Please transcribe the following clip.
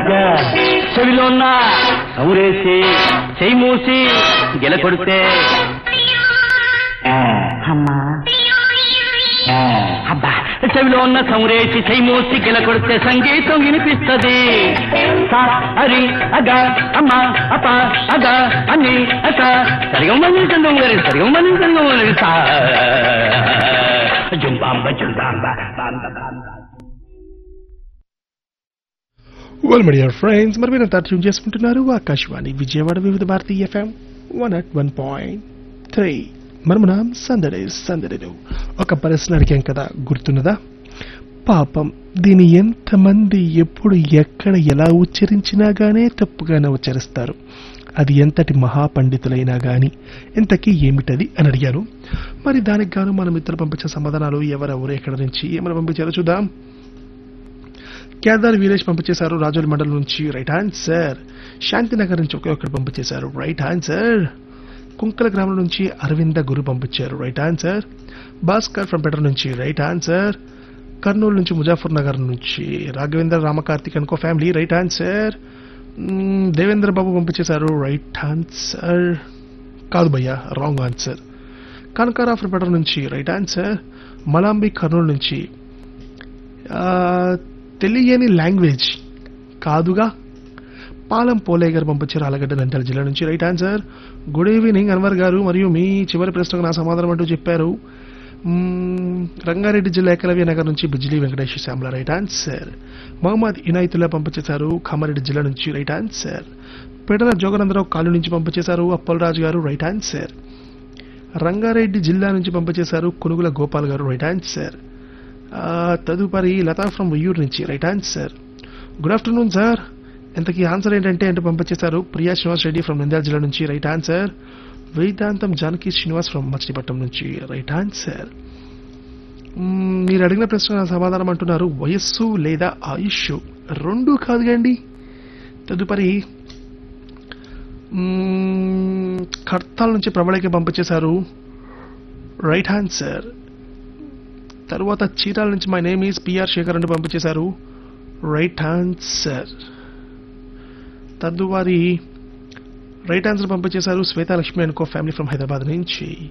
అగ్గా చెవిలో ఉన్న సౌరేసి చెయ్యి మూసి గెల కొడితే అమ్మా అబ్బా చెవిలో ఉన్న సౌరేసి చెయ్యి మూసి గెల కొడితే సంగీతం వినిపిస్తది సా అరి అగ అమ్మ అప అగ అని అస సరిగా మని సంగం గారి సరిగా మని సంగం గారి సా జుంబాంబ జుంబాంబ బాంబ బాంబ వెల్ మై డియర్ ఫ్రెండ్స్ మరి మీరు ట్యూన్ చేసుకుంటున్నారు Akashvani Vijayawada Vividh Bharati FM one at one point three మనమున సందడి సందడిలో ఒక ప్రశ్న అడిగాం కదా గుర్తున్నదా పాపం దీని ఎంతమంది ఎప్పుడు ఎక్కడ ఎలా ఉచ్చరించినా గానే తప్పుగానే ఉచ్చరిస్తారు అది ఎంతటి మహాపండితులైనా గాని ఇంతకీ ఏమిటది అని అడిగారు మరి దానికి గాను మనం ఇద్దరు పంపించిన సమాధానాలు ఎవరెవరు ఎక్కడి నుంచి ఏమైనా పంపించారో చూద్దాం కేదార్ వీరేష్ పంపించేశారు రాజోల్ మండలం నుంచి రైట్ ఆన్సర్ శాంతినగర్ నుంచి ఒకే ఒక్కరు పంపించేశారు రైట్ ఆన్సర్ కుంకల గ్రామం నుంచి అరవింద గురు పంపించారు right answer Bhaskar from Peter నుంచి రైట్ ఆన్సర్ కర్నూలు నుంచి ముజాఫర్ నగర్ నుంచి రాఘవేంద్ర రామకార్తిక్ అనుకో ఫ్యామిలీ రైట్ ఆన్సర్ మ్మ్, దేవేంద్ర బాబు పంపించేశారు రైట్ ఆన్సర్ కాదు భయ్యా wrong answer Kanakara from Peter నుంచి రైట్ ఆన్సర్ మలాంబి కర్నూలు నుంచి ఆ, తెలియని లాంగ్వేజ్ కాదుగా పాలెం పోలే గారు పంపించారు ఆలగడ్డ నంద్యాల జిల్లా నుంచి right answer good evening Anwar గారు మరియు మీ చివరి ప్రశ్నకు నా సమాధానం అంటూ చెప్పారు మ్మ్, రంగారెడ్డి జిల్లా ఏకలవ్య నగర్ నుంచి బిజ్లీ వెంకటేష్ శ్యామల రైట్ ఆన్సర్ మహమ్మద్ ఇనాయతుల్లా పంపించేశారు కామారెడ్డి జిల్లా నుంచి రైట్ ఆన్సర్ పెడల జోగనందరావు కాలు నుంచి పంపించేశారు అప్పలరాజు గారు రైట్ ఆన్సర్ రంగారెడ్డి జిల్లా నుంచి పంపించేశారు కునుగుల గోపాల్ గారు రైట్ ఆన్సర్ ఆ, తదుపరి లతా ఫ్రమ్ ఉయ్యూరు నుంచి right answer good afternoon sir ఇంతకీ ఆన్సర్ ఏంటంటే అంటే పంపించేశారు ప్రియా శ్రీనివాస్ రెడ్డి ఫ్రమ్ నంద్యాల జిల్లా నుంచి రైట్ ఆన్సర్ వేదాంతం జానకి శ్రీనివాస్ ఫ్రమ్ మచిలీపట్నం నుంచి రైట్ ఆన్సర్ మ్మ్, మీరు అడిగిన ప్రశ్న సమాధానం అంటున్నారు వయస్సు లేదా ఆయుష్ రెండు కాదు కండి తదుపరి మ్మ్, కర్తాల నుంచి ప్రబళకి పంపించేశారు రైట్ ఆన్సర్ తర్వాత చీరాల నుంచి my name is PR Shekar అని పంపించేశారు రైట్ ఆన్సర్ తదువారి రైట్ ఆన్సర్ పంపించేశారు శ్వేతాలక్ష్మి అనుకో ఫ్యామిలీ ఫ్రమ్ హైదరాబాద్ నుంచి